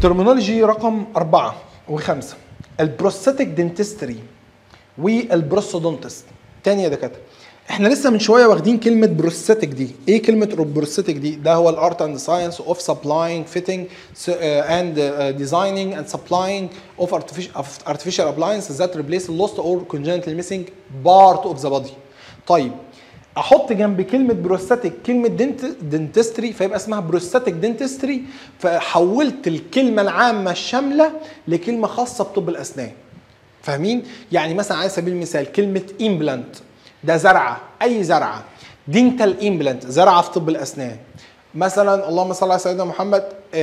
ترمينولوجي رقم أربعة وخمسة البروستاتيك دنتستري والبروستودونتست تاني يا دكاتره احنا لسه من شويه واخدين كلمه بروستاتيك دي ايه كلمه بروستاتيك دي ده هو الارت اند ساينس اوف سبلاينج فيتنج اند ديزايننج اند سبلاينج اوف artificial appliances that replace lost or congenitally missing part of the body طيب احط جنب كلمه بروستاتيك كلمه دنت دنتستري فيبقى اسمها بروستاتيك دنتستري فحولت الكلمه العامه الشامله لكلمه خاصه بطب الاسنان فاهمين يعني مثلا على سبيل المثال كلمه امبلانت ده زرعه اي زرعه دينتال امبلانت زرعه في طب الاسنان مثلا اللهم صل على سيدنا محمد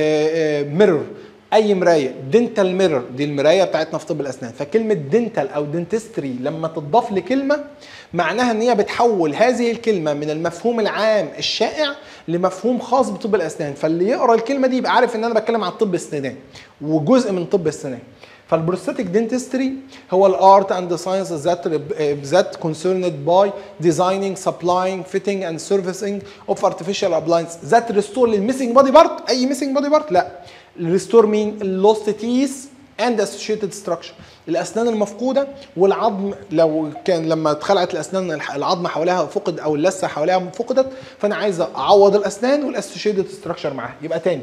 ميرور اي مرايه دنتال ميرور دي المرايه بتاعتنا في طب الاسنان فكلمه دنتال او دنتستري لما تضاف لكلمه معناها ان هي بتحول هذه الكلمه من المفهوم العام الشائع لمفهوم خاص بطب الاسنان فاللي يقرا الكلمه دي يبقى عارف ان انا بتكلم عن طب السنان وجزء من طب السنان فالبروستاتيك دنتستري هو الارت اند ساينس ذات ذات concerned باي designing supplying fitting and servicing of artificial appliances ذات ريستور للميسنج بودي بارت اي ميسنج بودي بارت لا ريستور مين اللوست تيس اند اسوشيتد ستراكشر الاسنان المفقوده والعظم لو كان لما اتخلعت الاسنان العظم حواليها فقد او اللثه حواليها فقدت فانا عايز اعوض الاسنان والاسوشيتد ستراكشر معاها يبقى تاني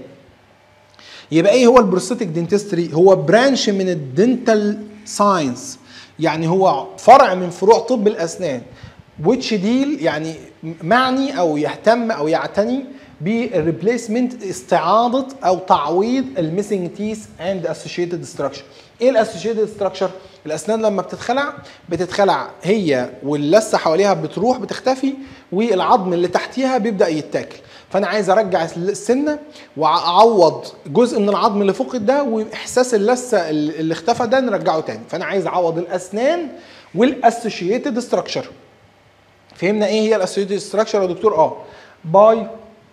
يبقى ايه هو البروستاتيك دنتستري هو برانش من الدنتال ساينس يعني هو فرع من فروع طب الاسنان which ديل يعني معني او يهتم او يعتني بالريبليسمنت استعاضه او تعويض الميسنج تيس اند اسوشيتد ستراكشر ايه الاسوشيتد ستراكشر الاسنان لما بتتخلع بتتخلع هي واللثه حواليها بتروح بتختفي والعظم اللي تحتيها بيبدا يتاكل فانا عايز ارجع السنه واعوض جزء من العظم اللي فقد ده واحساس اللثه اللي اختفى ده نرجعه تاني فانا عايز اعوض الاسنان والاسوشيتد ستراكشر فهمنا ايه هي الاسوشيتد ستراكشر يا دكتور اه باي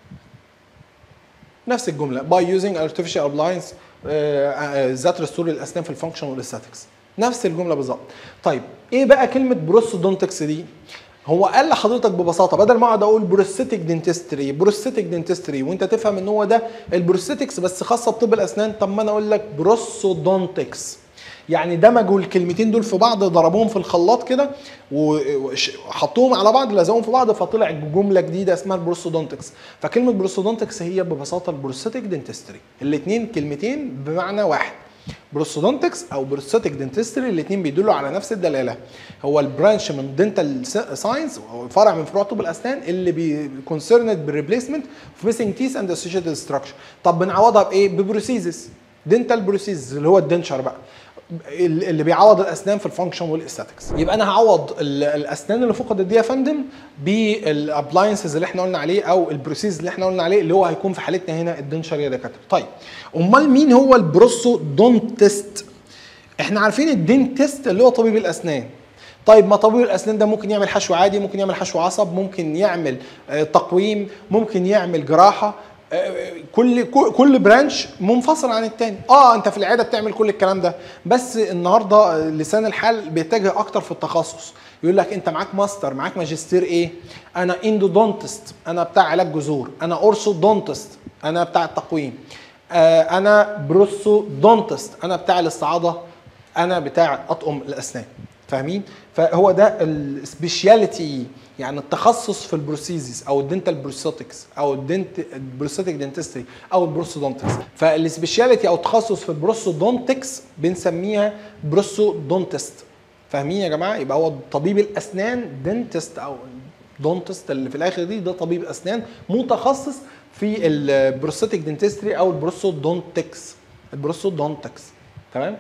نفس الجمله باي يوزنج artificial appliance ذات ريستور الاسنان في الفانكشن والاستاتكس نفس الجمله بالظبط طيب ايه بقى كلمه بروستودونتكس دي هو قال لحضرتك ببساطه بدل ما اقعد اقول بروستيك دنتستري بروستيك دنتستري وانت تفهم ان هو ده البروستيكس بس خاصه بطب الاسنان طب ما انا اقول لك بروسودونتكس يعني دمجوا الكلمتين دول في بعض ضربوهم في الخلاط كده وحطوهم على بعض لزقوهم في بعض فطلع جمله جديده اسمها البروستودونتكس فكلمه بروستودونتكس هي ببساطه البروستيك دنتستري الاثنين كلمتين بمعنى واحد بروستودونتكس او بروستاتيك دنتستري الاثنين بيدلوا على نفس الدلاله هو البرانش من دنتال ساينس فرع من فروع طب الاسنان اللي بي كونسيرند بالريبليسمنت في ميسنج تيس اند اسوشيتد ستراكشر طب بنعوضها بايه ببروسيزس دنتال بروسيزس اللي هو الدنشر بقى اللي بيعوض الاسنان في الفانكشن والاستاتكس يبقى انا هعوض الاسنان اللي فقدت دي يا فندم بالابلاينسز اللي احنا قلنا عليه او البروسيس اللي احنا قلنا عليه اللي هو هيكون في حالتنا هنا الدنشر يا دكاتره طيب امال مين هو البروسودونتست احنا عارفين الدنتست اللي هو طبيب الاسنان طيب ما طبيب الاسنان ده ممكن يعمل حشو عادي ممكن يعمل حشو عصب ممكن يعمل تقويم ممكن يعمل جراحه كل كل برانش منفصل عن التاني اه انت في العياده بتعمل كل الكلام ده بس النهارده لسان الحال بيتجه اكتر في التخصص يقول لك انت معاك ماستر معاك ماجستير ايه انا اندودونتست انا بتاع علاج جذور انا اورثودونتست انا بتاع التقويم آه انا بروسودونتست انا بتاع الاستعاضه انا بتاع اطقم الاسنان فاهمين فهو ده السبيشاليتي يعني التخصص في البروسيزيس او الدنتال بروستاتكس او الدنت البروستاتيك دنتستري او البروستودونتكس فالسبيشاليتي او التخصص في البروستودونتكس بنسميها بروستودونتست فاهمين يا جماعه يبقى هو طبيب الاسنان دنتست او دونتست اللي في الاخر دي ده طبيب اسنان متخصص في البروستاتيك دنتستري او البروستودونتكس البروستودونتكس تمام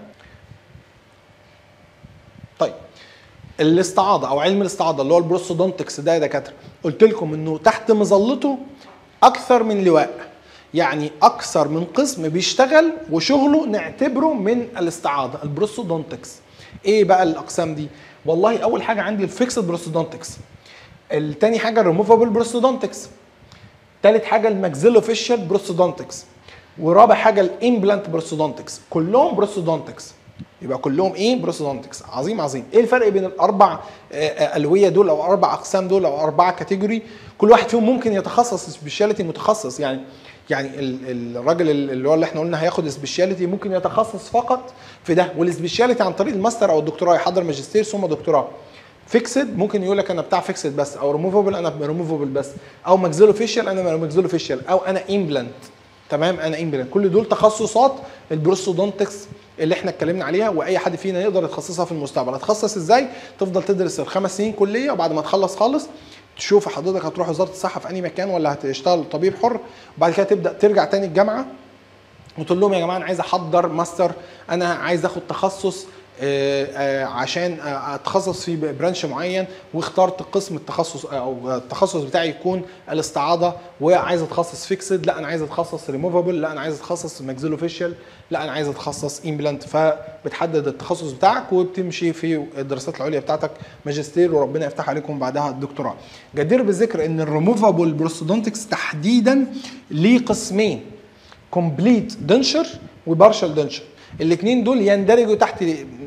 طيب الاستعاضه او علم الاستعاضه اللي هو البروستودونتكس ده يا دكاتره قلت لكم انه تحت مظلته اكثر من لواء يعني اكثر من قسم بيشتغل وشغله نعتبره من الاستعاضه البروستودونتكس ايه بقى الاقسام دي والله اول حاجه عندي الفيكسد بروستودونتكس التاني حاجه الريموفابل بروستودونتكس تالت حاجه الماكسيلو فيشال بروستودونتكس ورابع حاجه الامبلانت بروستودونتكس كلهم بروستودونتكس يبقى كلهم ايه بروستودونتكس عظيم عظيم ايه الفرق بين الاربع الويه دول او اربع اقسام دول او اربعه كاتيجوري كل واحد فيهم ممكن يتخصص سبيشاليتي متخصص يعني يعني ال- الراجل اللي هو اللي احنا قلنا هياخد سبيشاليتي ممكن يتخصص فقط في ده والسبيشاليتي عن طريق الماستر او الدكتوراه يحضر ماجستير ثم دكتوراه فيكسد ممكن يقول لك انا بتاع فيكسد بس او ريموفبل انا ريموفبل بس او ماكسيلو فيشيال انا ماكسيلو فيشيال او انا امبلانت تمام انا امبلانت كل دول تخصصات البروستودونتكس اللي احنا اتكلمنا عليها واي حد فينا يقدر يتخصصها في المستقبل هتخصص ازاي تفضل تدرس الخمس سنين كليه وبعد ما تخلص خالص تشوف حضرتك هتروح وزاره الصحه في اي مكان ولا هتشتغل طبيب حر وبعد كده تبدا ترجع تاني الجامعه وتقول لهم يا جماعه انا عايز احضر ماستر انا عايز اخد تخصص آه، آه، عشان آه، اتخصص في برانش معين واخترت قسم التخصص او التخصص بتاعي يكون الاستعاضه وعايز اتخصص فيكسد لا انا عايز اتخصص ريموفابل لا انا عايز اتخصص ماكسيلو فيشيال لا انا عايز اتخصص امبلانت فبتحدد التخصص بتاعك وبتمشي في الدراسات العليا بتاعتك ماجستير وربنا يفتح عليكم بعدها الدكتوراه جدير بالذكر ان الريموفابل بروستودونتكس تحديدا ليه قسمين كومبليت دنشر وبارشال دنشر الاثنين دول يندرجوا تحت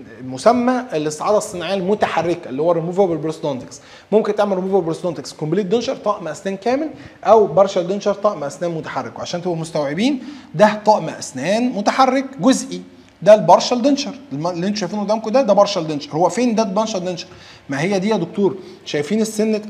مسمى الاستعاضه الصناعيه المتحركه اللي هو ريموفابل بروستودونتكس ممكن تعمل ريموفابل بروستودونتكس كومبليت دنشر طقم اسنان كامل او بارشال دنشر طقم اسنان متحرك وعشان تبقوا مستوعبين ده طقم اسنان متحرك جزئي ده البارشال دنشر الم- اللي انتوا شايفينه قدامكم ده ده بارشال دنشر هو فين ده البارشال دنشر ما هي دي يا دكتور شايفين السن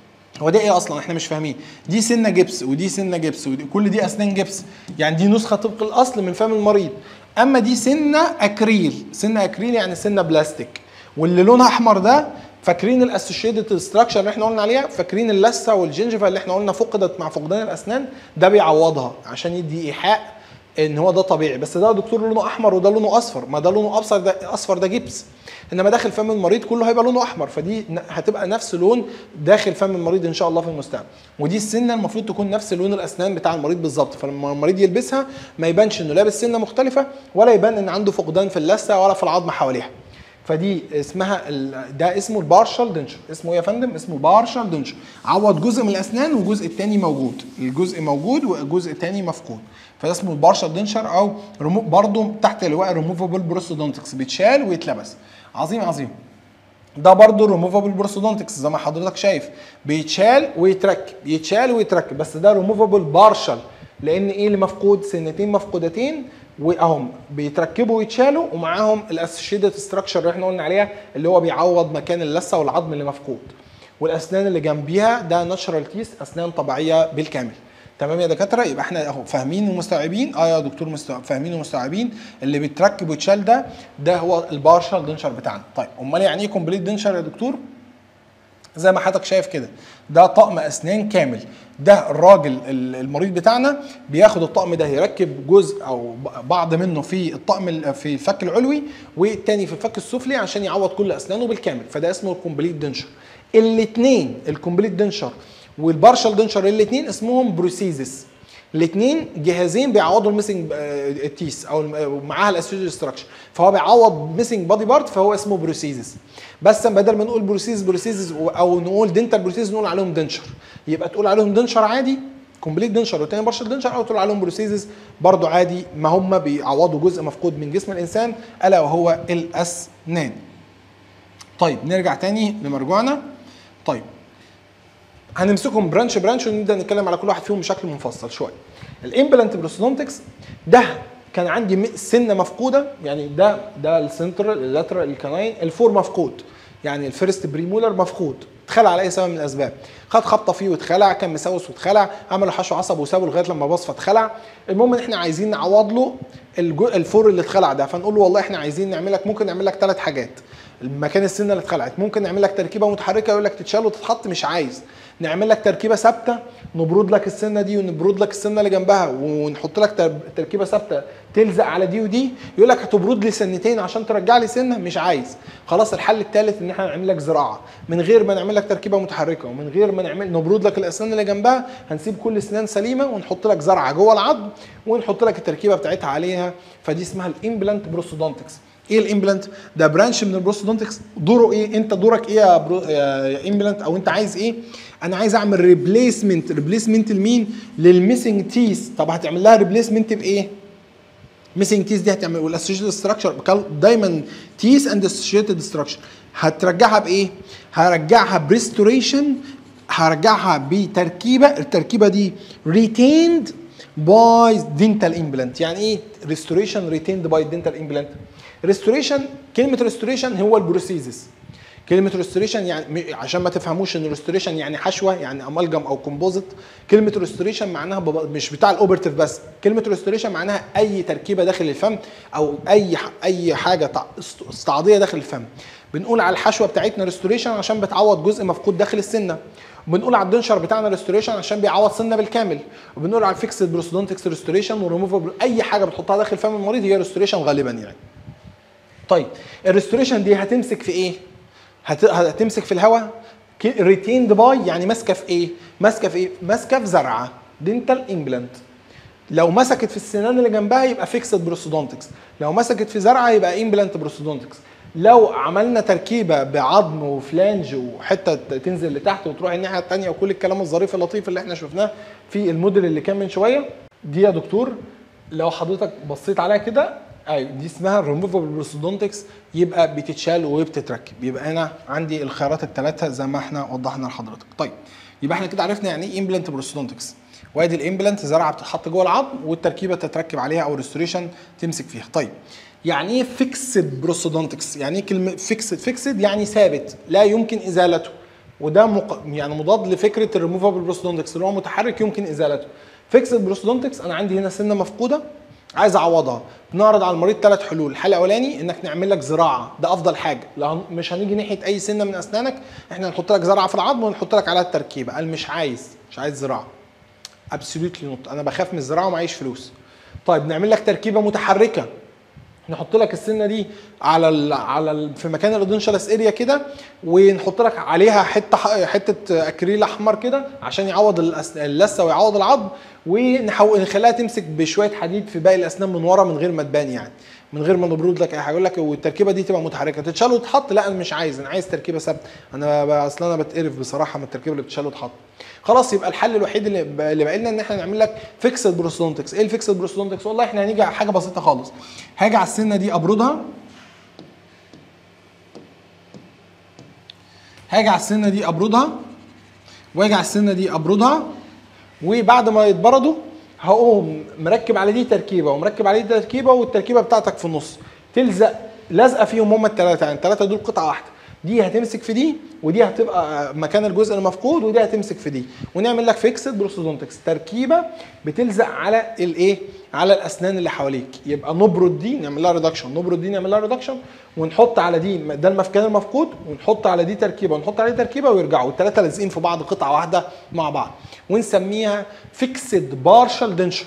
هو ده ايه اصلا احنا مش فاهمين دي سنه جبس ودي سنه جبس ودي كل دي اسنان جبس يعني دي نسخه طبق الاصل من فم المريض اما دي سنه اكريل سنه اكريل يعني سنه بلاستيك واللي لونها احمر ده فاكرين الاسوشيتد ستراكشر اللي احنا قلنا عليها فاكرين اللثه والجنجفه اللي احنا قلنا فقدت مع فقدان الاسنان ده بيعوضها عشان يدي ايحاء ان هو ده طبيعي بس ده دكتور لونه احمر وده لونه اصفر ما ده لونه ابصر ده اصفر ده جبس انما داخل فم المريض كله هيبقى لونه احمر فدي ن- هتبقى نفس لون داخل فم المريض ان شاء الله في المستقبل ودي السنه المفروض تكون نفس لون الاسنان بتاع المريض بالظبط فلما المريض يلبسها ما يبانش انه لابس سنه مختلفه ولا يبان ان عنده فقدان في اللثه ولا في العظم حواليها فدي اسمها ال- ده اسمه البارشال دنشر اسمه ايه يا فندم اسمه بارشال دنشر عوض جزء من الاسنان والجزء الثاني موجود الجزء موجود والجزء الثاني مفقود فده اسمه البارشال دنشر او ريمو برضه تحت لواء ريموفابل بروستودونتكس بيتشال ويتلبس عظيم عظيم ده برضه ريموفابل بروستودونتكس زي ما حضرتك شايف بيتشال ويتركب يتشال ويتركب بس ده ريموفابل بارشال لان ايه اللي مفقود سنتين مفقودتين واهم بيتركبوا ويتشالوا ومعاهم الاسوشيتد ستراكشر اللي احنا قلنا عليها اللي هو بيعوض مكان اللثه والعظم اللي مفقود والاسنان اللي جنبيها ده ناتشرال تيس اسنان طبيعيه بالكامل تمام يا دكاتره يبقى احنا اهو فاهمين ومستوعبين اه يا دكتور مستوعب فاهمين ومستوعبين اللي بيتركب ويتشال ده ده هو البارشال دنشر بتاعنا طيب امال يعني ايه كومبليت دنشر يا دكتور زي ما حضرتك شايف كده ده طقم اسنان كامل ده الراجل ال- المريض بتاعنا بياخد الطقم ده يركب جزء او ب- بعض منه في الطقم ال- في الفك العلوي والتاني في الفك السفلي عشان يعوض كل اسنانه بالكامل فده اسمه الكومبليت دنشر الاثنين الكومبليت دنشر والبارشال دنشر الاثنين اسمهم بروسيزس الاثنين جهازين بيعوضوا الميسنج تيس او الم- معاها الاسوشيتد ستراكشر فهو بيعوض ميسنج بادي بارت فهو اسمه بروسيزس بس بدل ما نقول بروسيز بروسيزس او نقول دنتال بروسيز نقول عليهم دنشر يبقى تقول عليهم دنشر عادي كومبليت دنشر والتاني بارشل دنشر او تقول عليهم بروسيزس برضو عادي ما هم بيعوضوا جزء مفقود من جسم الانسان الا وهو الاسنان طيب نرجع تاني لمرجوعنا طيب هنمسكهم برانش برانش ونبدا نتكلم على كل واحد فيهم بشكل منفصل شويه الامبلانت بروستودونتكس ده كان عندي م- سنه مفقوده يعني ده ده السنترال اللاترال الكناين الفور مفقود يعني الفيرست بريمولر مفقود اتخلع على اي سبب من الاسباب خد خبطه فيه واتخلع كان مسوس واتخلع عملوا حشو عصب وسابه لغايه لما باظ فاتخلع المهم ان احنا عايزين نعوض له الجو- الفور اللي اتخلع ده فنقول له والله احنا عايزين نعمل لك ممكن نعمل لك ثلاث حاجات مكان السنه اللي اتخلعت ممكن نعمل لك تركيبه متحركه يقول لك تتشال وتتحط مش عايز نعمل لك تركيبه ثابته نبرد لك السنه دي ونبرد لك السنه اللي جنبها ونحط لك تر- تركيبه ثابته تلزق على دي ودي يقول لك هتبرد لي سنتين عشان ترجع لي سنه مش عايز خلاص الحل الثالث ان احنا نعمل لك زراعه من غير ما نعمل لك تركيبه متحركه ومن غير ما نعمل نبرد لك الاسنان اللي جنبها هنسيب كل اسنان سليمه ونحط لك زرعه جوه العظم ونحط لك التركيبه بتاعتها عليها فدي اسمها الامبلانت بروستودونتكس ايه الامبلانت ده برانش من البروستودونتكس دوره ايه انت دورك ايه يا, برو... يا امبلانت او انت عايز ايه انا عايز اعمل ريبليسمنت ريبليسمنت لمين للميسنج تيس طب هتعمل لها ريبليسمنت بايه ميسنج تيس دي هتعمل والاسوشيتد ستراكشر دايما تيس اند اسوشيتد ستراكشر هترجعها بايه هرجعها بريستوريشن هرجعها بتركيبه التركيبه دي ريتيند باي دينتال امبلانت يعني ايه ريستوريشن ريتيند باي دينتال امبلانت ريستوريشن كلمه ريستوريشن هو البروسيزس كلمه ريستوريشن يعني م- عشان ما تفهموش ان ريستوريشن يعني حشوه يعني امالجم او كومبوزيت كلمه ريستوريشن معناها بب- مش بتاع الاوبرتيف بس كلمه ريستوريشن معناها اي تركيبه داخل الفم او اي ح- اي حاجه تع- است- استعاضيه داخل الفم بنقول على الحشوه بتاعتنا ريستوريشن عشان بتعوض جزء مفقود داخل السنه وبنقول على الدنشر بتاعنا ريستوريشن عشان بيعوض سنه بالكامل وبنقول على الفيكسد بروستودونتكس ريستوريشن وريموفبل اي حاجه بتحطها داخل فم المريض هي ريستوريشن غالبا يعني طيب الريستوريشن دي هتمسك في ايه؟ هت... هتمسك في الهواء ريتيند باي يعني ماسكه في ايه؟ ماسكه في ايه؟ ماسكه في زرعه دينتال امبلانت لو مسكت في السنان اللي جنبها يبقى فيكسد بروستودونتكس لو مسكت في زرعه يبقى امبلانت بروستودونتكس لو عملنا تركيبه بعظم وفلانج وحته تنزل لتحت وتروح الناحيه الثانيه وكل الكلام الظريف اللطيف اللي احنا شفناه في الموديل اللي كان من شويه دي يا دكتور لو حضرتك بصيت عليها كده ايوه دي اسمها ريموفبل بروستودونتكس يبقى بتتشال وبتتركب يبقى انا عندي الخيارات الثلاثه زي ما احنا وضحنا لحضرتك طيب يبقى احنا كده عرفنا يعني ايه امبلانت بروستودونتكس وادي الامبلانت زرعه بتتحط جوه العظم والتركيبه تتركب عليها او ريستوريشن تمسك فيها طيب يعني ايه فيكسد بروستودونتكس يعني ايه كلمه فيكسد فيكسد يعني ثابت لا يمكن ازالته وده مق... يعني مضاد لفكره الريموفبل بروستودونتكس اللي هو متحرك يمكن ازالته فيكسد بروستودونتكس انا عندي هنا سنه مفقوده عايز اعوضها بنعرض على المريض ثلاث حلول الحل الاولاني انك نعمل لك زراعه ده افضل حاجه لو مش هنيجي ناحيه اي سنه من اسنانك احنا نحط لك زرعه في العظم ونحط لك عليها التركيبه قال مش عايز مش عايز زراعه ابسوليوتلي نوت انا بخاف من الزراعه ومعيش فلوس طيب نعمل لك تركيبه متحركه نحط لك السنه دي على ال على ال في مكان الادونشالس اريا كده ونحط لك عليها حته حته اكريل احمر كده عشان يعوض الأس- اللثه ويعوض العظم ونحاول نخليها تمسك بشويه حديد في باقي الاسنان من ورا من غير ما تبان يعني من غير ما نبرد لك اي حاجه يقول لك والتركيبه دي تبقى متحركه تتشال وتتحط لا انا مش عايز انا عايز تركيبه ثابته انا ب- اصل انا بتقرف بصراحه من التركيبه اللي بتتشال وتتحط خلاص يبقى الحل الوحيد اللي ب- اللي باقي لنا ان احنا نعمل لك فيكسد بروستودونتكس ايه الفيكسد بروستودونتكس والله احنا هنيجي على حاجه بسيطه خالص هاجي على السنه دي ابردها هاجي على السنه دي ابردها واجي على السنه دي ابردها وبعد ما يتبردوا هقوم مركب على دي تركيبه ومركب على دي تركيبه والتركيبه بتاعتك في النص تلزق لازقه فيهم هم الثلاثه يعني الثلاثه دول قطعه واحده دي هتمسك في دي ودي هتبقى مكان الجزء المفقود ودي هتمسك في دي ونعمل لك فيكسد بروستودونتكس تركيبه بتلزق على الايه على الاسنان اللي حواليك يبقى نبرد دي نعمل لها ريدكشن نبرد دي نعمل لها ريدكشن ونحط على دي ده المكان المفقود ونحط على دي تركيبه ونحط على دي تركيبه ويرجعوا الثلاثه لازقين في بعض قطعه واحده مع بعض ونسميها فيكسد بارشال دنشر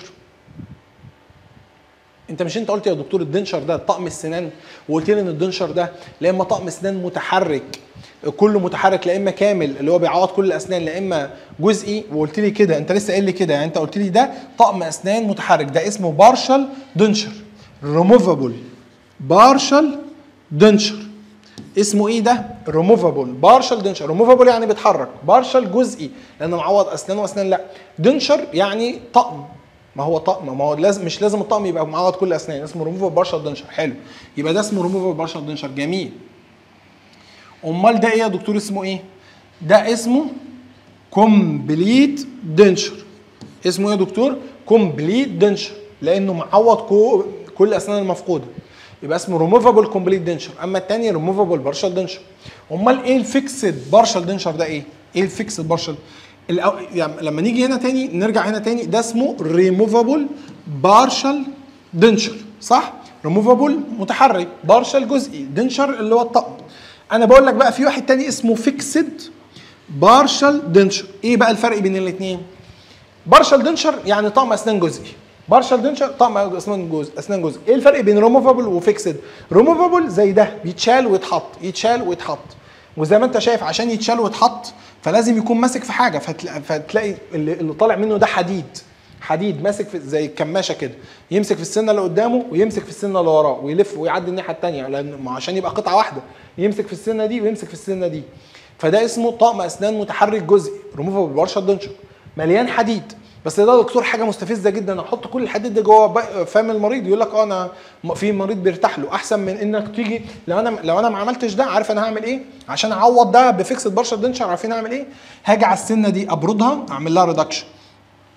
انت مش انت قلت يا دكتور الدنشر ده طقم السنان وقلت لي ان الدنشر ده لا اما طقم سنان متحرك كله متحرك لا اما كامل اللي هو بيعوض كل الاسنان لا اما جزئي وقلت لي كده انت لسه قايل لي كده يعني انت قلت لي ده طقم اسنان متحرك ده اسمه بارشال دنشر ريموفابل بارشال دنشر اسمه ايه ده؟ ريموفابل بارشال دنشر ريموفابل يعني بيتحرك بارشال جزئي لانه معوض اسنان واسنان لا دنشر يعني طقم ما هو طقم ما هو لازم مش لازم الطقم يبقى معوض كل الاسنان اسمه ريموفابل بارشال دنشر حلو يبقى ده اسمه ريموفابل بارشال دنشر جميل امال ده ايه يا دكتور اسمه ايه؟ ده اسمه كومبليت دنشر اسمه ايه يا دكتور؟ كومبليت دنشر لانه معوض كو كل الاسنان المفقوده يبقى اسمه ريموفابل كومبليت دنشر اما الثاني ريموفابل بارشال دنشر امال ايه الفيكسد بارشال دنشر ده ايه؟ ايه الفيكسد بارشال الأو... يعني لما نيجي هنا تاني نرجع هنا تاني ده اسمه ريموفابل بارشال دنشر صح؟ ريموفابل متحرك بارشال جزئي دنشر اللي هو الطقم انا بقول لك بقى في واحد تاني اسمه فيكسد بارشال دنشر ايه بقى الفرق بين الاثنين بارشال دنشر يعني طقم اسنان جزئي بارشال دنشر طقم اسنان جزء اسنان جزء ايه الفرق بين ريموفابل وفيكسد ريموفابل زي ده بيتشال ويتحط يتشال ويتحط وزي ما انت شايف عشان يتشال ويتحط فلازم يكون ماسك في حاجه فتلاقي, فتلاقي اللي, اللي طالع منه ده حديد حديد ماسك في زي الكماشه كده يمسك في السنه اللي قدامه ويمسك في السنه اللي وراه ويلف ويعدي الناحيه الثانيه لان ما عشان يبقى قطعه واحده يمسك في السنه دي ويمسك في السنه دي فده اسمه طقم اسنان متحرك جزئي ريموفابل بارشال دنشر مليان حديد بس ده دكتور حاجه مستفزه جدا احط كل الحديد ده جوه فم المريض يقول لك اه انا في مريض بيرتاح له احسن من انك تيجي لو انا لو انا ما عملتش ده عارف انا هعمل ايه عشان اعوض ده بفيكسد بارشال دنشر عارفين اعمل ايه هاجي على السنه دي ابردها اعمل لها ريدكشن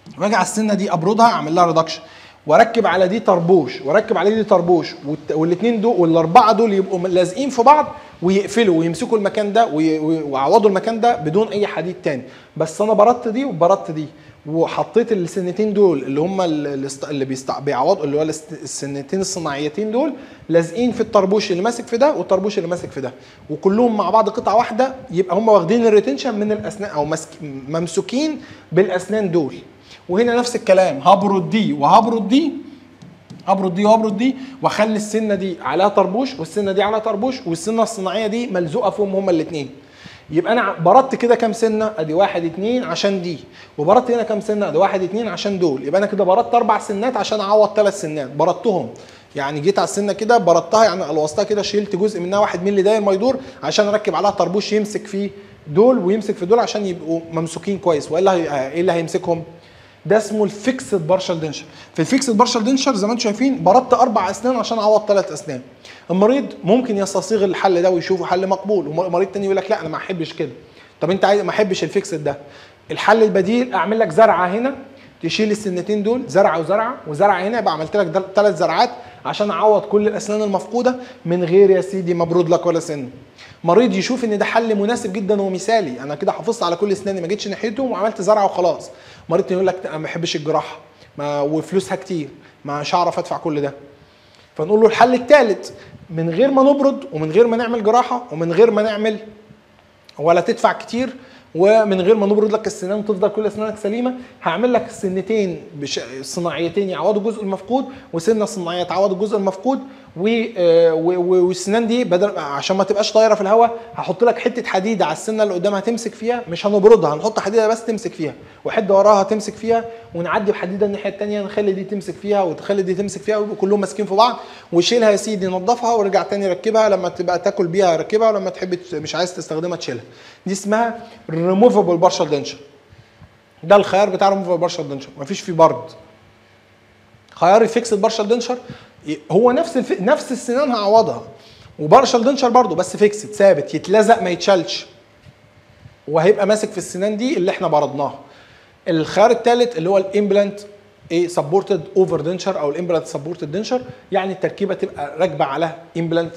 واجي على السنه دي ابردها اعمل لها ريدكشن واركب على دي طربوش واركب على دي طربوش والاثنين دول والاربعه دول يبقوا لازقين في بعض ويقفلوا ويمسكوا المكان ده وي- وي- ويعوضوا المكان ده بدون اي حديد تاني بس انا بردت دي وبردت دي وحطيت السنتين دول اللي هم ال- اللي است- اللي بيستع- بيعوضوا اللي هو الاست- السنتين الصناعيتين دول لازقين في الطربوش اللي ماسك في ده والطربوش اللي ماسك في ده وكلهم مع بعض قطعه واحده يبقى هم واخدين الريتنشن من الاسنان او ماسك ممسوكين بالاسنان دول وهنا نفس الكلام هبرد دي وهبرد دي هبرد دي وهبرد دي واخلي السنه دي عليها طربوش والسنه دي عليها طربوش والسنه الصناعيه دي ملزوقه فيهم هما الاثنين يبقى انا بردت كده كام سنه ادي واحد اتنين عشان دي وبردت هنا كام سنه ادي واحد اتنين عشان دول يبقى انا كده بردت اربع سنات عشان اعوض ثلاث سنات بردتهم يعني جيت على السنه كده بردتها يعني قلوصتها كده شيلت جزء منها واحد مللي داير ما يدور عشان اركب عليها طربوش يمسك فيه دول ويمسك في دول عشان يبقوا ممسوكين كويس والا هي- ايه اللي هيمسكهم ده اسمه الفيكسد بارشال دنشر في الفيكسد بارشال دنشر زي ما انتم شايفين بردت اربع اسنان عشان اعوض ثلاث اسنان المريض ممكن يستصيغ الحل ده ويشوفه حل مقبول ومريض تاني يقول لك لا انا ما احبش كده طب انت عايز ما احبش الفيكسد ده الحل البديل اعمل لك زرعه هنا تشيل السنتين دول زرعه وزرعه وزرعه هنا يبقى عملت لك ثلاث زرعات عشان اعوض كل الاسنان المفقوده من غير يا سيدي مبرود لك ولا سن مريض يشوف ان ده حل مناسب جدا ومثالي انا كده حافظت على كل اسناني ما جيتش ناحيتهم وعملت زرعه وخلاص مريض تاني يقول لك انا ما بحبش الجراحه ما وفلوسها كتير مش هعرف ادفع كل ده فنقول له الحل الثالث من غير ما نبرد ومن غير ما نعمل جراحه ومن غير ما نعمل ولا تدفع كتير ومن غير ما نبرد لك السنان وتفضل كل اسنانك سليمه هعمل لك سنتين بش... صناعيتين يعوضوا الجزء المفقود وسنه صناعيه تعوض الجزء المفقود و... آه، و... و... والسنان دي بدل عشان ما تبقاش طايره في الهواء هحط لك حته حديده على السنه اللي قدامها تمسك فيها مش هنبردها هنحط حديده بس تمسك فيها وحده وراها تمسك فيها ونعدي بحديده الناحيه الثانيه نخلي دي تمسك فيها وتخلي دي تمسك فيها ويبقوا كلهم ماسكين في بعض وشيلها يا سيدي نظفها وارجع تاني ركبها لما تبقى تاكل بيها ركبها ولما تحب ت- مش عايز تستخدمها تشيلها دي اسمها ريموفبل بارشال دنشر ده الخيار بتاع ريموفبل بارشال دنشر مفيش فيه برد خيار الفيكسد بارشال دنشر هو نفس الف... نفس السنان هعوضها وبارشال دنشر برضه بس فيكسد ثابت يتلزق ما يتشالش وهيبقى ماسك في السنان دي اللي احنا بردناها الخيار الثالث اللي هو الامبلانت ايه سبورتد اوفر دنشر او الامبلانت سبورتد دنشر يعني التركيبه تبقى راكبه على امبلانت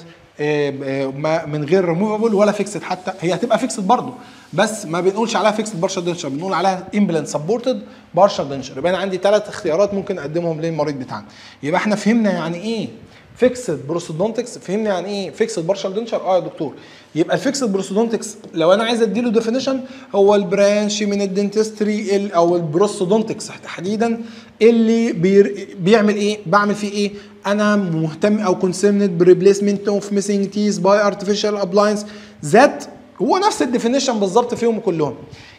ما من غير ريموفبل ولا فيكسد حتى هي هتبقى فيكسد برضه بس ما بنقولش عليها فيكسد بارشال دنشر بنقول عليها امبلانت سبورتد بارشال دنشر يبقى انا عندي ثلاث اختيارات ممكن اقدمهم للمريض بتاعنا يبقى احنا فهمنا يعني ايه فيكسد بروسودونتكس فهمنا يعني ايه فيكسد بارشال دنشر اه يا دكتور يبقى الفيكسد بروسودونتكس لو انا عايز اديله ديفينيشن هو البرانش من الدنتستري ال- او البروسودونتكس تحديدا اللي بير بيعمل ايه بعمل فيه ايه انا مهتم او كونسيرند بريبليسمنت اوف ميسنج تيز باي ارتفيشال ابلاينس ذات هو نفس الديفينيشن بالظبط فيهم كلهم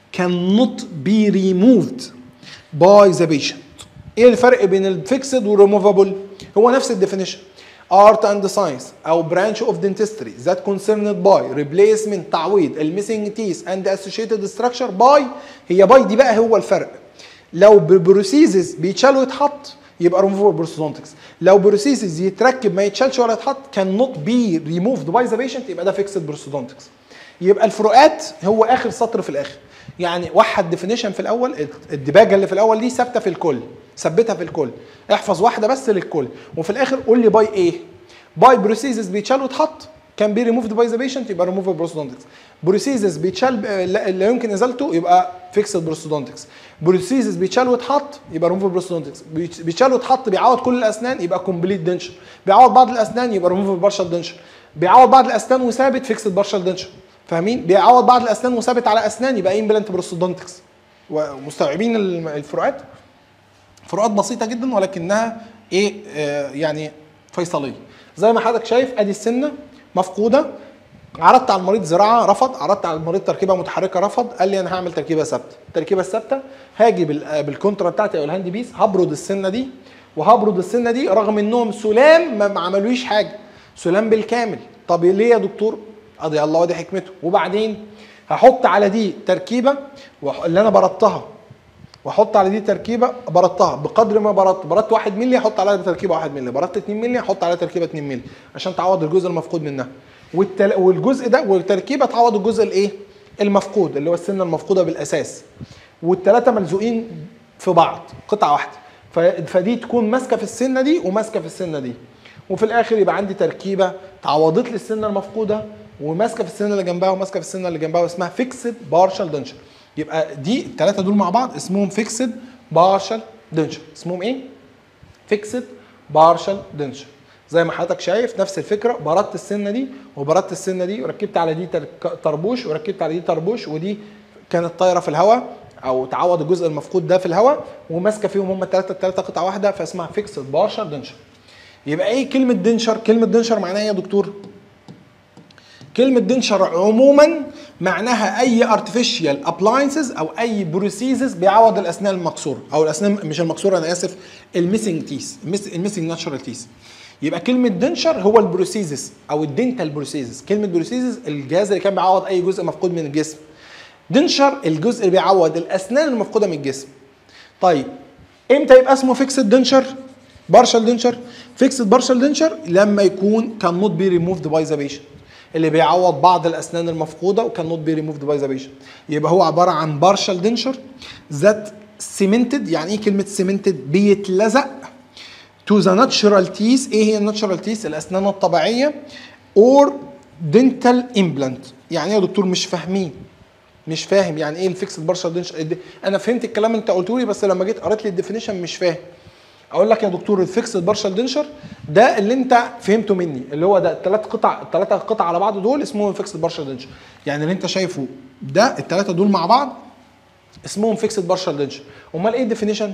cannot be removed by the patient ايه الفرق بين الفيكسد والريموفابل هو نفس الديفينيشن art and science او branch of dentistry that concerned by replacement تعويض الميسنج teeth and associated structure by هي باي دي بقى هو الفرق لو بروسيزز بيتشال ويتحط يبقى removable بروستودونتكس لو بروسيزز يتركب ما يتشالش ولا يتحط cannot be removed by the patient يبقى ده fixed بروستودونتكس يبقى الفروقات هو اخر سطر في الاخر يعني وحد ديفينيشن في الاول الدباجه اللي في الاول دي ثابته في الكل ثبتها في الكل احفظ واحده بس للكل وفي الاخر قول لي باي ايه باي بروسيزز بيتشال ويتحط كان بي ريموفد باي ذا بيشنت يبقى ريموفد بروستودونتكس بروسيزز بيتشال لا لا يمكن ازالته يبقى فيكسد بروستودونتكس بروسيزز بيتشال ويتحط يبقى ريموفد بروستودونتكس بيتشال ويتحط بيعوض كل الاسنان يبقى كومبليت دنشر بيعوض بعض الاسنان يبقى ريموفد بارشال دنشر بيعوض بعض الاسنان وثابت فيكسد بارشال دنشر فاهمين بيعوض بعض الاسنان وثابت على اسنان يبقى امبلانت بروستودونتكس ومستوعبين الم- الفروقات فروقات بسيطه جدا ولكنها ايه آه يعني فيصليه زي ما حضرتك شايف ادي السنه مفقوده عرضت على المريض زراعه رفض عرضت على المريض تركيبه متحركه رفض قال لي انا هعمل تركيبه ثابته التركيبه الثابته هاجي بال- بالكونترا بتاعتي او الهاند بيس هبرد السنه دي وهبرد السنه دي رغم انهم سلام ما ما عملوش حاجه سلام بالكامل طب ليه يا دكتور قضي الله ودي حكمته وبعدين هحط على دي تركيبه وح- اللي انا بردتها واحط على دي تركيبه بردتها بقدر ما بردت بردت 1 مللي احط عليها تركيبه 1 مللي بردت 2 مللي احط عليها تركيبه 2 مللي عشان تعوض الجزء المفقود منها والتل... والجزء ده والتركيبه تعوض الجزء الايه المفقود اللي هو السنه المفقوده بالاساس والثلاثه ملزوقين في بعض قطعه واحده ف- فدي تكون ماسكه في السنه دي وماسكه في السنه دي وفي الاخر يبقى عندي تركيبه تعوضت لي السنه المفقوده وماسكه في السنه اللي جنبها وماسكه في السنه اللي جنبها واسمها فيكسد بارشال دنشر يبقى دي الثلاثه دول مع بعض اسمهم فيكسد بارشال دنشر اسمهم ايه فيكسد بارشال دنشر زي ما حضرتك شايف نفس الفكره بردت السنه دي وبردت السنه دي وركبت على دي ترك- طربوش وركبت على دي طربوش ودي كانت طايره في الهواء او تعوض الجزء المفقود ده في الهواء وماسكه فيهم هم الثلاثه الثلاثه قطعه واحده فاسمها فيكسد بارشال دنشر يبقى ايه كلمه دنشر كلمه دنشر معناها ايه يا دكتور كلمة دنشر عموما معناها أي artificial appliances أو أي بروسيزز بيعوض الأسنان المكسورة أو الأسنان مش المكسورة أنا آسف الميسنج تيس الميسنج ناتشورال تيس يبقى كلمة دنشر هو البروسيزز أو الدنتال بروسيزز كلمة بروسيزز الجهاز اللي كان بيعوض أي جزء مفقود من الجسم دنشر الجزء اللي بيعوض الأسنان المفقودة من الجسم طيب امتى يبقى اسمه فيكسد دنشر بارشال دنشر فيكسد بارشال دنشر لما يكون كان نوت بي ريموفد باي ذا بيشنت اللي بيعوض بعض الاسنان المفقوده وكان نوت بي ريموفد باي ذا بيشنت يبقى هو عباره عن بارشال دنشر ذات سيمنتد يعني ايه كلمه سيمنتد بيتلزق تو ذا ناتشورال تيس ايه هي الناتشورال تيس الاسنان الطبيعيه اور دنتال امبلانت يعني ايه يا دكتور مش فاهمين مش فاهم يعني ايه الفيكسد بارشال دنشر انا فهمت الكلام اللي انت قلته لي بس لما جيت قريت لي الديفينيشن مش فاهم اقول لك يا دكتور الفيكسد بارشال دنشر ده اللي انت فهمته مني اللي هو ده الثلاث قطع الثلاثه قطع على بعض دول اسمهم فيكسد بارشال دنشر يعني اللي انت شايفه ده الثلاثه دول مع بعض اسمهم فيكسد بارشال دنشر امال ايه الديفينيشن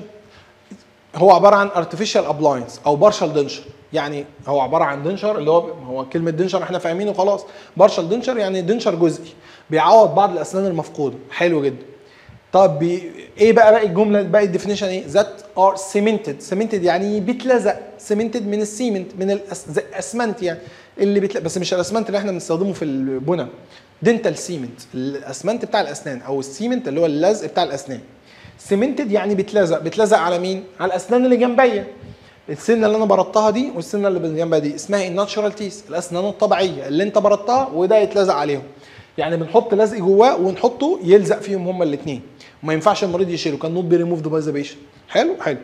هو عباره عن ارتفيشال ابلاينس او بارشال دنشر يعني هو عباره عن دنشر اللي هو هو كلمه دنشر احنا فاهمينه خلاص بارشال دنشر يعني دنشر جزئي بيعوض بعض الاسنان المفقوده حلو جدا طب بي... ايه بقى باقي الجمله باقي الديفينيشن ايه ذات ار سيمنتد سيمنتد يعني بيتلزق سيمنتد من السيمنت من الأس... زي الاسمنت يعني اللي بيتلزق بس مش الاسمنت اللي احنا بنستخدمه في البنى دنتال سيمنت الاسمنت بتاع الاسنان او السيمنت اللي هو اللزق بتاع الاسنان سيمنتد يعني بيتلزق بيتلزق على مين على الاسنان اللي جنبيا السنه اللي انا بردتها دي والسنه اللي جنبها دي اسمها الناتشورال تيس الاسنان الطبيعيه اللي انت بردتها وده يتلزق عليهم يعني بنحط لزق جواه ونحطه يلزق فيهم هما الاثنين وما ينفعش المريض يشيله كان نوت بي ريموفد باي ذا بيشنت حلو حلو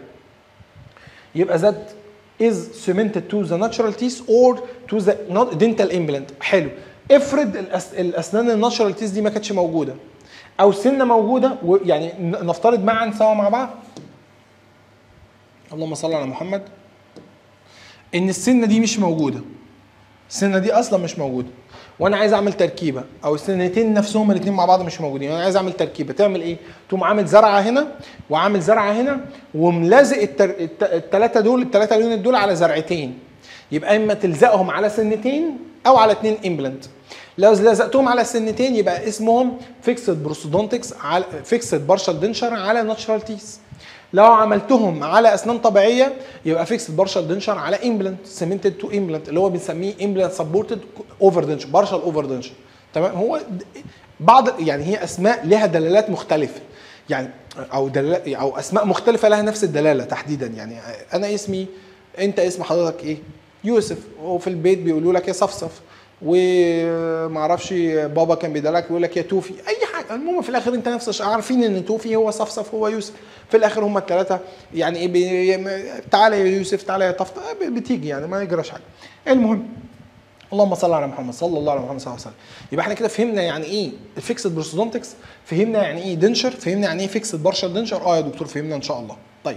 يبقى ذات is cemented to the natural teeth or to the not dental implant حلو افرض الأس... الاسنان الناتشورال تيث دي ما كانتش موجوده او سنه موجوده ويعني ن- نفترض معا سوا مع بعض اللهم صل على محمد ان السنه دي مش موجوده السنه دي اصلا مش موجوده وانا عايز اعمل تركيبه او السنتين نفسهم الاثنين مع بعض مش موجودين انا عايز اعمل تركيبه تعمل ايه تقوم عامل زرعه هنا وعامل زرعه هنا وملازق التر... الت... الثلاثه دول الثلاثه يونت دول على زرعتين يبقى اما تلزقهم على سنتين او على اثنين امبلانت لو لزقتهم على سنتين يبقى اسمهم فيكسد بروسودونتكس على فيكسد بارشال دنشر على ناتشرال تيس لو عملتهم على اسنان طبيعيه يبقى فيكسد بارشال دنشر على امبلانت سيمنتد تو امبلانت اللي هو بنسميه امبلانت سبورتد اوفر دنشر بارشال اوفر دنشر تمام هو د- بعض يعني هي اسماء لها دلالات مختلفه يعني او دلالات او اسماء مختلفه لها نفس الدلاله تحديدا يعني انا اسمي انت اسم حضرتك ايه يوسف وفي البيت بيقولوا لك يا صفصف ومعرفش بابا كان بيدلعك يقول لك يا توفي اي حاجه المهم في الاخر انت نفس الشيء عارفين ان توفي هو صفصف هو يوسف في الاخر هم الثلاثه يعني ايه بي... تعالى يا يوسف تعالى يا طفط آه، بتيجي يعني ما يجراش حاجه المهم اللهم صل على محمد صلى الله على محمد صلى الله عليه وسلم يبقى احنا كده فهمنا يعني ايه الفيكسد بروسودونتكس فهمنا يعني ايه دنشر فهمنا يعني ايه فيكسد بارشال دنشر اه يا دكتور فهمنا ان شاء الله طيب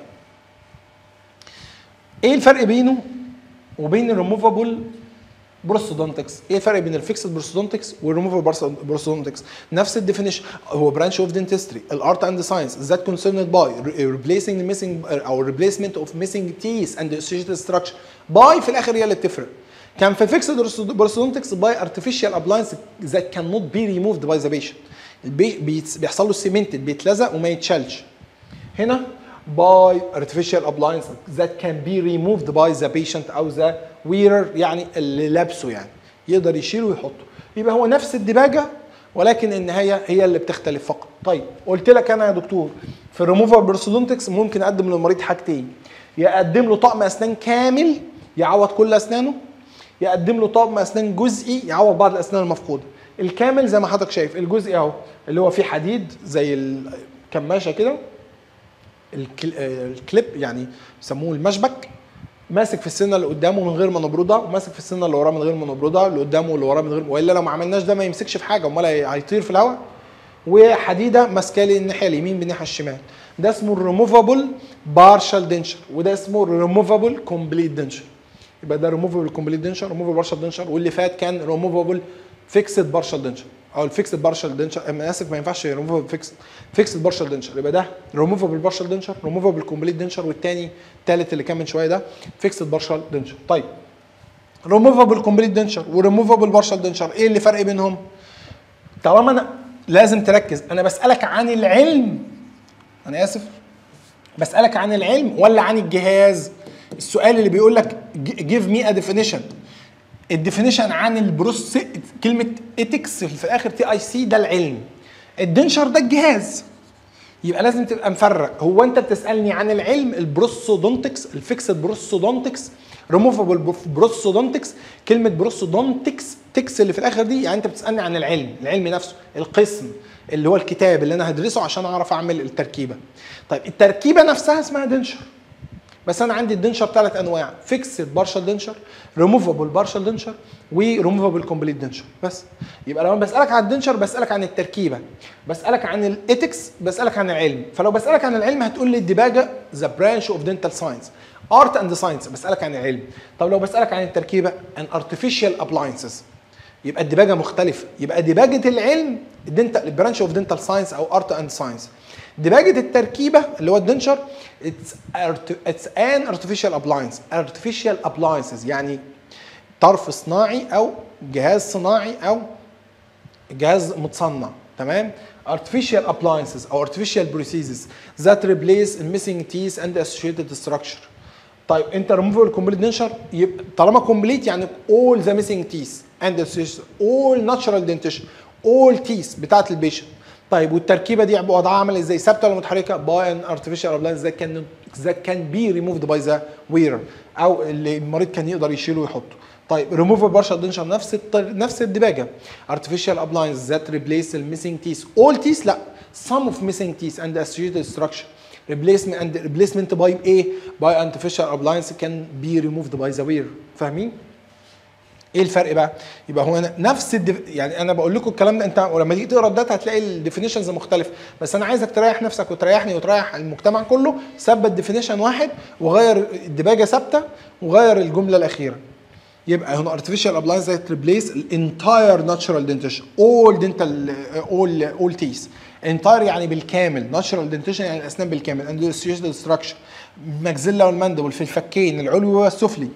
ايه الفرق بينه وبين الريموفابل بروستودونتكس ايه الفرق بين الفيكسد بروستودونتكس والريموفبل بروستودونتكس نفس الديفينيشن هو برانش اوف دنتستري الارت اند ساينس ذات كونسيرند باي ريبليسنج ميسنج او ريبليسمنت اوف ميسنج تيس اند اسوشيتد ستراكشر باي في الاخر هي اللي بتفرق كان في الفيكسد بروستودونتكس باي ارتفيشال ابلاينس ذات كان نوت بي ريموفد باي ذا بيشنت بيحصل له سيمنتد بيتلزق وما يتشالش هنا by artificial appliance that can be removed by the patient او the wearer يعني اللي لابسه يعني يقدر يشيله ويحطه يبقى هو نفس الدباجه ولكن النهايه هي اللي بتختلف فقط طيب قلت لك انا يا دكتور في الريموفر بيرسودونتكس ممكن اقدم للمريض حاجتين يا اقدم له طقم اسنان كامل يعوض كل اسنانه يقدم له طقم اسنان جزئي يعوض بعض الاسنان المفقوده الكامل زي ما حضرتك شايف الجزئي اهو اللي هو فيه حديد زي الكماشه كده الكل- آه، الكليب يعني بيسموه المشبك ماسك في السنه اللي قدامه من غير ما نبرده وماسك في السنه اللي وراه من غير ما نبرده اللي قدامه واللي وراه من غير والا لو ما عملناش ده ما يمسكش في حاجه امال هي- هيطير في الهواء وحديده ماسكه لي الناحيه اليمين بالناحيه الشمال ده اسمه الريموفابل بارشال دنشر وده اسمه الريموفابل كومبليت دنشر يبقى ده ريموفابل كومبليت دنشر ريموفابل بارشال دنشر واللي فات كان ريموفابل فيكسد بارشال دنشر او الفيكسد بارشال دنشر انا اسف ما ينفعش ريموفابل فيكسد فيكسد بارشال دنشر يبقى ده ريموفابل بارشال دنشر ريموفابل كومبليت دنشر والتاني التالت اللي كان من شويه ده فيكسد بارشال دنشر طيب ريموفابل كومبليت دنشر وريموفابل بارشال دنشر ايه اللي فرق بينهم؟ طالما انا لازم تركز انا بسالك عن العلم انا اسف بسالك عن العلم ولا عن الجهاز السؤال اللي بيقول لك جيف مي ا ديفينيشن الديفينيشن عن البروس كلمه ايتكس في الاخر تي اي سي ده العلم الدنشر ده الجهاز يبقى لازم تبقى مفرق هو انت بتسالني عن العلم البروسودونتكس الفيكسد بروسودونتكس ريموفابل بروسودونتكس كلمه بروسودونتكس تكس اللي في الاخر دي يعني انت بتسالني عن العلم العلم نفسه القسم اللي هو الكتاب اللي انا هدرسه عشان اعرف اعمل التركيبه طيب التركيبه نفسها اسمها دنشر بس انا عندي الدنشر ثلاث انواع فيكسد بارشال دنشر ريموفابل بارشال دنشر وريموفابل كومبليت دنشر بس يبقى لو انا بسالك عن الدنشر بسالك عن التركيبه بسالك عن الايتكس بسالك عن العلم فلو بسالك عن العلم هتقول لي الدباجه ذا برانش اوف دنتال ساينس ارت اند ساينس بسالك عن العلم طب لو بسالك عن التركيبه ان ارتفيشال ابلاينسز يبقى الدباجه مختلفه يبقى دباجه العلم الدنتال برانش اوف دنتال ساينس او ارت اند ساينس دباجه التركيبه اللي هو الدنشر اتس اتس ان ارتفيشال ابلاينس ارتفيشال ابلاينسز يعني طرف صناعي او جهاز صناعي او جهاز متصنع تمام artificial appliances او artificial processes that replace missing teeth and associated structure طيب انت removable complete dentures يبقى طالما complete يعني all the missing teeth and associated all natural dentition all teeth بتاعت البيشنت طيب والتركيبه دي وضعها عامل ازاي ثابته ولا متحركه باي ان artificial appliance that can that can be removed by the wearer او اللي المريض كان يقدر يشيله ويحطه طيب ريموفر بارشال دنشر نفس الطر... نفس الدباجه artificial appliance that replace the missing teeth all teeth لا some of missing teeth and associated structure replacement and replacement by ايه by artificial appliance can be removed by the wearer فاهمين ايه الفرق بقى يبقى هو أنا نفس الدف... يعني انا بقول لكم الكلام ده انت ولما تيجي تقرا الداتا هتلاقي الديفينيشنز مختلفه بس انا عايزك تريح نفسك وتريحني وتريح المجتمع كله ثبت ديفينيشن واحد وغير الدباجه ثابته وغير الجمله الاخيره يبقى هنا artificial appliance that replace entire natural dentition all dental all all teeth entire يعني بالكامل natural dentition يعني الاسنان بالكامل and associated structure المجزله والمندبل في الفكين العلوي والسفلي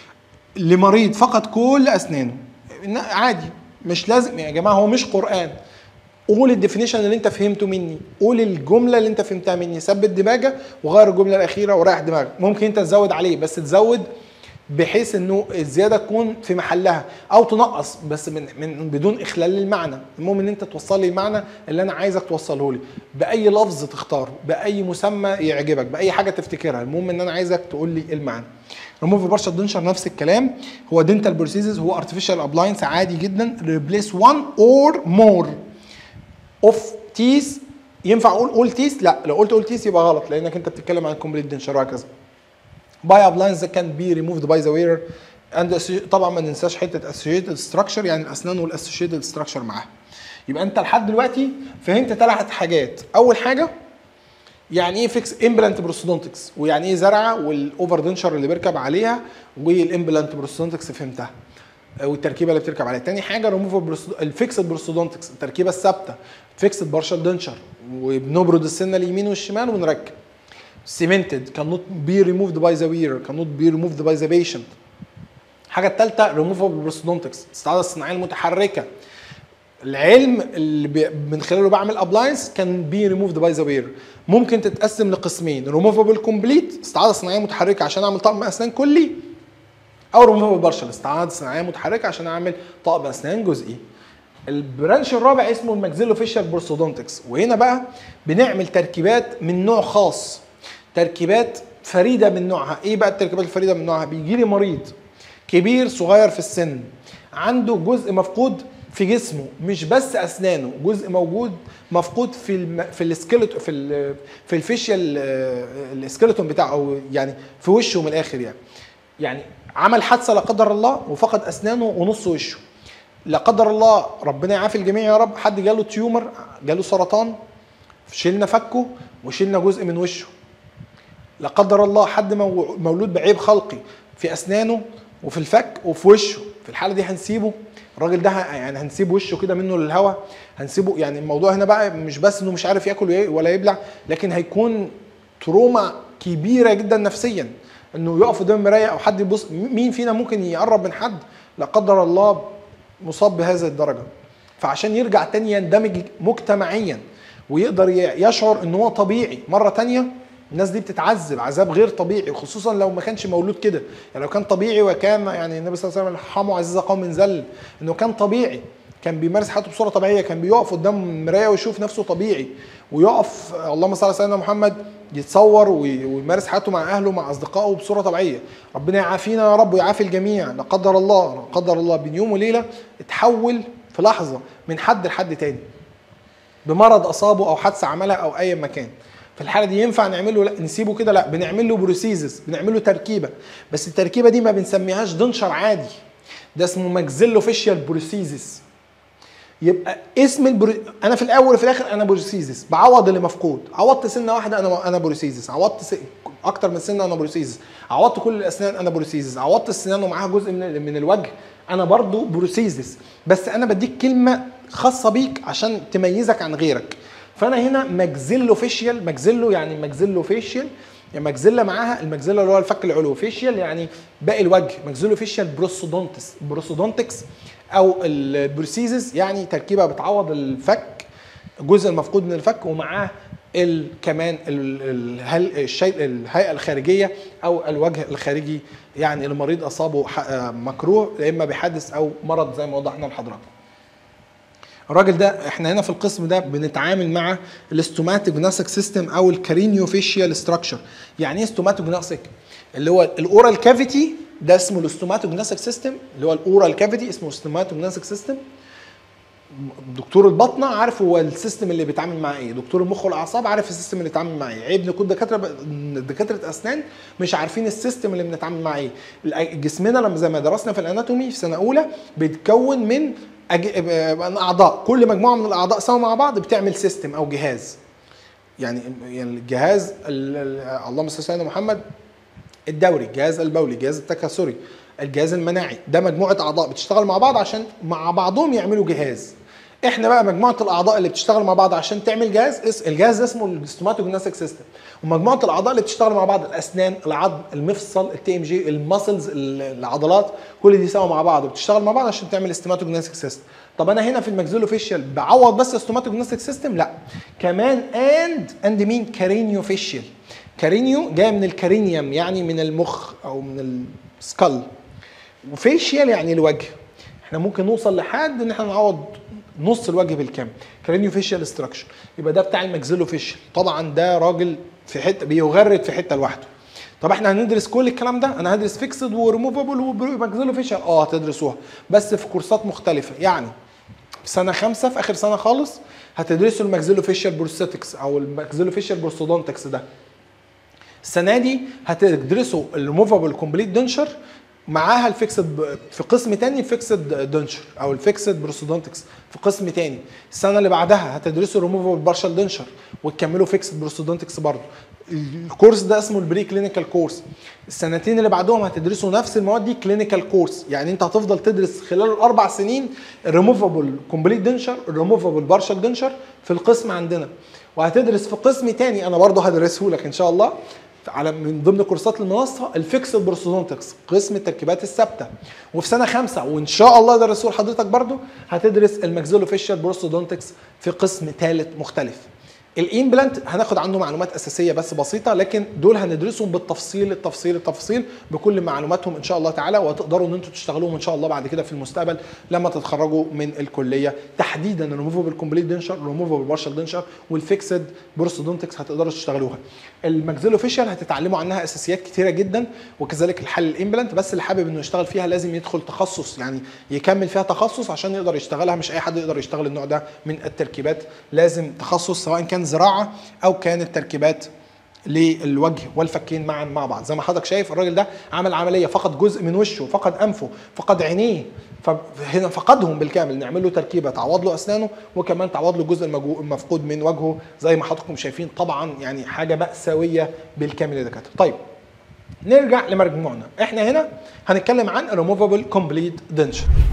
لمريض فقد كل اسنانه عادي مش لازم يا جماعه هو مش قران قول الديفينيشن اللي انت فهمته مني قول الجمله اللي انت فهمتها مني ثبت دماغك وغير الجمله الاخيره وريح دماغك ممكن انت تزود عليه بس تزود بحيث انه الزياده تكون في محلها او تنقص بس من, من بدون اخلال للمعنى المهم ان انت توصل لي المعنى اللي انا عايزك توصله لي باي لفظ تختاره باي مسمى يعجبك باي حاجه تفتكرها المهم ان انا عايزك تقول لي المعنى ريموف بارشال دنشر نفس الكلام هو دنتال بروسيسز هو ارتفيشال ابلاينس عادي جدا ريبليس 1 اور مور اوف تيس ينفع اقول اول تيس لا لو قلت اول تيس يبقى غلط لانك انت بتتكلم عن كومبليت دنشر وهكذا باي ابلاينس that can be removed by the wearer and طبعا ما ننساش حته associated structure يعني الاسنان والاسوشيتد structure معاها يبقى انت لحد دلوقتي فهمت ثلاث حاجات اول حاجه يعني ايه فيكس امبلانت بروستودونتكس ويعني ايه زرعه والاوفر دنشر اللي بيركب عليها والامبلانت بروستودونتكس فهمتها والتركيبه اللي بتركب عليها تاني حاجه ريموف الفيكسد بروستودونتكس التركيبه الثابته فيكسد بارشال دنشر وبنبرد السنه اليمين والشمال ونركب cemented cannot be removed by the wearer cannot be removed by the patient الحاجه الثالثه removable prosthodontics الاستعاده الصناعيه المتحركه العلم اللي بي من خلاله بعمل ابلاينس كان بي ريموفد باي ذا وير ممكن تتقسم لقسمين ريموفابل كومبليت استعاده صناعيه متحركه عشان اعمل طقم اسنان كلي او ريموفابل بارشل استعاده صناعيه متحركه عشان اعمل طقم اسنان جزئي البرانش الرابع اسمه الماكسيلو فيشال بورسودونتكس وهنا بقى بنعمل تركيبات من نوع خاص تركيبات فريده من نوعها ايه بقى التركيبات الفريده من نوعها بيجي لي مريض كبير صغير في السن عنده جزء مفقود في جسمه مش بس اسنانه جزء موجود مفقود في الم... في السكيلت في ال... في الفيشيال السكيلتون بتاعه او يعني في وشه من الاخر يعني يعني عمل حادثه لا قدر الله وفقد اسنانه ونص وشه لا قدر الله ربنا يعافي الجميع يا رب حد جاله تيومر جاله سرطان شلنا فكه وشلنا جزء من وشه لا قدر الله حد مو- مولود بعيب خلقي في اسنانه وفي الفك وفي وشه في الحاله دي هنسيبه الراجل ده ه- يعني هنسيب وشه كده منه للهوا هنسيبه يعني الموضوع هنا بقى مش بس انه مش عارف ياكل وي- ولا يبلع لكن هيكون تروما كبيره جدا نفسيا انه يقف قدام المرايه او حد يبص مين فينا ممكن يقرب من حد لا قدر الله مصاب بهذه الدرجه فعشان يرجع تاني يندمج مجتمعيا ويقدر ي- يشعر ان هو طبيعي مره تانية الناس دي بتتعذب عذاب غير طبيعي وخصوصا لو ما كانش مولود كده يعني لو كان طبيعي وكان يعني النبي صلى الله عليه وسلم ارحمه عزيز قوم ذل انه كان طبيعي كان بيمارس حياته بصوره طبيعيه كان بيقف قدام المرايه ويشوف نفسه طبيعي ويقف اللهم صل على سيدنا محمد يتصور وي- ويمارس حياته مع اهله مع اصدقائه بصوره طبيعيه ربنا يعافينا يا رب ويعافي الجميع لا قدر الله لا قدر الله بين يوم وليله اتحول في لحظه من حد لحد تاني بمرض اصابه او حادثه عملها او اي مكان في الحاله دي ينفع نعمل له لا نسيبه كده لا بنعمل له بروسيزس بنعمل له تركيبه بس التركيبه دي ما بنسميهاش دنشر عادي ده اسمه ماكزيلو فيشيال بروسيزس يبقى اسم البرو... انا في الاول وفي الاخر انا بروسيزس بعوض اللي مفقود عوضت سنه واحده انا انا بروسيزس عوضت س... اكتر من سنه انا بروسيزس عوضت كل الاسنان انا بروسيزس عوضت السنان ومعاها جزء من من الوجه انا برضو بروسيزس بس انا بديك كلمه خاصه بيك عشان تميزك عن غيرك فانا هنا ماكزيلو فيشيال ماكزيلو يعني ماكزيلو فيشيال يعني ماكزيلا معاها الماكزيلا اللي هو الفك العلوي فيشيال يعني باقي الوجه ماكزيلو فيشيال بروسودونتس بروسودونتكس او البروسيزس يعني تركيبه بتعوض الفك الجزء المفقود من الفك ومعاه ال كمان ال- ال- هل- الشيء الهيئه الخارجيه او الوجه الخارجي يعني المريض اصابه ح- آه مكروه يا اما بحادث او مرض زي ما وضحنا لحضراتكم. الراجل ده احنا هنا في القسم ده بنتعامل مع الاستوماتوجناسيك سيستم او الكارينيو فيشيال ستراكشر يعني ايه استوماتوجناسيك اللي هو الاورال كافيتي ده اسمه الاستوماتوجناسيك سيستم اللي هو الاورال كافيتي اسمه استوماتوجناسيك سيستم دكتور البطنه عارف هو السيستم اللي بيتعامل معاه ايه دكتور المخ والاعصاب عارف السيستم اللي بيتعامل معاه ايه عيب نكون دكاتره ب- دكاتره اسنان مش عارفين السيستم اللي بنتعامل معاه ايه جسمنا لما زي ما درسنا في الاناتومي في سنه اولى بيتكون من أج... من اعضاء كل مجموعه من الاعضاء سوا مع بعض بتعمل سيستم او جهاز يعني يعني الجهاز ال- ال- اللهم صل على سيدنا محمد الدوري الجهاز البولي الجهاز التكاثري الجهاز المناعي ده مجموعه اعضاء بتشتغل مع بعض عشان مع بعضهم يعملوا جهاز احنا بقى مجموعه الاعضاء اللي بتشتغل مع بعض عشان تعمل جهاز اس- الجهاز ده اسمه الاستوماتوجناسيك سيستم ومجموعه الاعضاء اللي بتشتغل مع بعض الاسنان العظم المفصل التي ام جي المسلز العضلات كل دي سوا مع بعض وبتشتغل مع بعض عشان تعمل استوماتوجناسيك سيستم طب انا هنا في الماكسيلو فيشيال بعوض بس استوماتوجناسيك سيستم لا كمان اند اند مين كارينيو فيشيال كارينيو جاي من الكارينيوم يعني من المخ او من السكال وفيشيال يعني الوجه احنا ممكن نوصل لحد ان احنا نعوض نص الوجه بالكامل كرينيو فيشيال ستراكشر يبقى ده بتاع الماكسيلو فيشيال طبعا ده راجل في حته بيغرد في حته لوحده طب احنا هندرس كل الكلام ده انا هدرس فيكسد وريموفابل وماكسيلو فيشيال اه هتدرسوها بس في كورسات مختلفه يعني في سنه خمسه في اخر سنه خالص هتدرسوا الماكسيلو فيشيال بروستاتكس او الماكسيلو فيشيال بروستودونتكس ده السنه دي هتدرسوا الموفابل كومبليت دنشر معاها الفيكسد في قسم تاني الفيكسد دنشر او الفيكسد بروستودونتكس في قسم تاني السنه اللي بعدها هتدرسوا الريموفابل بارشال دنشر وتكملوا فيكسد بروستودونتكس برضه الكورس ده اسمه البري كلينيكال كورس السنتين اللي بعدهم هتدرسوا نفس المواد دي كلينيكال كورس يعني انت هتفضل تدرس خلال الاربع سنين الريموفابل كومبليت دنشر الريموفابل بارشال دنشر في القسم عندنا وهتدرس في قسم تاني انا برضه هدرسه لك ان شاء الله على من ضمن كورسات المنصه الفيكسد بروستودونتكس قسم التركيبات الثابته وفي سنه خمسه وان شاء الله درسوه لحضرتك برضو هتدرس الماكسيلو فيشال بروستودونتكس في قسم ثالث مختلف الامبلانت هناخد عنه معلومات اساسيه بس بسيطه لكن دول هندرسهم بالتفصيل التفصيل التفصيل بكل معلوماتهم ان شاء الله تعالى وتقدروا ان انتم تشتغلوهم ان شاء الله بعد كده في المستقبل لما تتخرجوا من الكليه تحديدا الريموفبل كومبليت دنشر الريموفبل بارشال دنشر والفيكسد بورسودونتكس هتقدروا تشتغلوها الماكسيلو فيشال هتتعلموا عنها اساسيات كتيره جدا وكذلك الحل الامبلانت بس اللي حابب انه يشتغل فيها لازم يدخل تخصص يعني يكمل فيها تخصص عشان يقدر يشتغلها مش اي حد يقدر يشتغل النوع ده من التركيبات لازم تخصص سواء كان زراعه او كانت تركيبات للوجه والفكين معا مع بعض زي ما حضرتك شايف الراجل ده عمل عمليه فقد جزء من وشه فقد انفه فقد عينيه فهنا فقدهم بالكامل نعمل له تركيبه تعوض له اسنانه وكمان تعوض له الجزء المجو- المفقود من وجهه زي ما حضراتكم شايفين طبعا يعني حاجه ماساويه بالكامل يا دكاتره طيب نرجع لمرجوعنا احنا هنا هنتكلم عن ريموفابل كومبليت دنشر